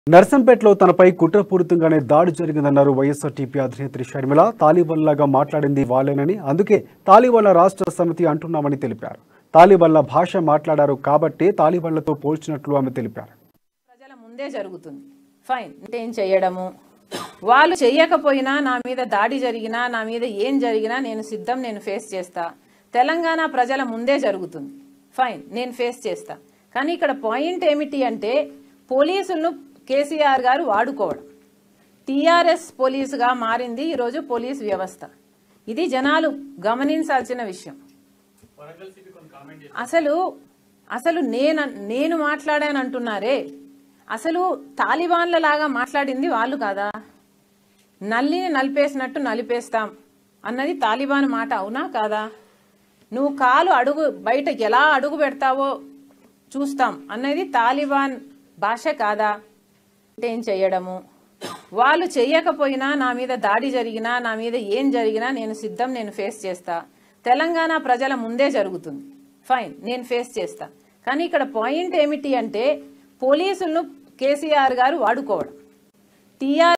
నర్సంపేటలో తనపై కుట్రపూరితంగానే దాడి జరిగిందన్నారు వైఎస్ఆర్టీపీ అధినేత్రి షర్మిల తాలిబన్లాగా మాట్లాడింది వాళ్ళేనని అందుకే తాలిబన్ల రాష్ట్ర సమితి అంటున్నామని తెలిపారు తాలిబన్ల భాష మాట్లాడారు కాబట్టే తాలిబన్లతో పోల్చినట్లు ఆమె తెలిపారు ప్రజల ముందే జరుగుతుంది ఫైన్ అంటే ఏం చెయ్యడము వాళ్ళు చెయ్యకపోయినా నా మీద దాడి జరిగినా నా మీద ఏం జరిగినా నేను సిద్ధం నేను ఫేస్ చేస్తా తెలంగాణ ప్రజల ముందే జరుగుతుంది ఫైన్ నేను ఫేస్ చేస్తా కానీ ఇక్కడ పాయింట్ ఏమిటి అంటే పోలీసులను కేసీఆర్ గారు వాడుకోవడం టీఆర్ఎస్ పోలీసుగా మారింది ఈరోజు పోలీస్ వ్యవస్థ ఇది జనాలు గమనించాల్సిన విషయం అసలు అసలు నేను నేను మాట్లాడాను అంటున్నారే అసలు తాలిబాన్ల లాగా మాట్లాడింది వాళ్ళు కాదా నల్లిని నలిపేసినట్టు నలిపేస్తాం అన్నది తాలిబాన్ మాట అవునా కాదా నువ్వు కాలు అడుగు బయట ఎలా అడుగు పెడతావో చూస్తాం అన్నది తాలిబాన్ భాష కాదా అంటే ఏం చెయ్యడము వాళ్ళు చెయ్యకపోయినా నా మీద దాడి జరిగినా నా మీద ఏం జరిగినా నేను సిద్ధం నేను ఫేస్ చేస్తా తెలంగాణ ప్రజల ముందే జరుగుతుంది ఫైన్ నేను ఫేస్ చేస్తా కానీ ఇక్కడ పాయింట్ ఏమిటి అంటే పోలీసులను కేసీఆర్ గారు వాడుకోవడం టీఆర్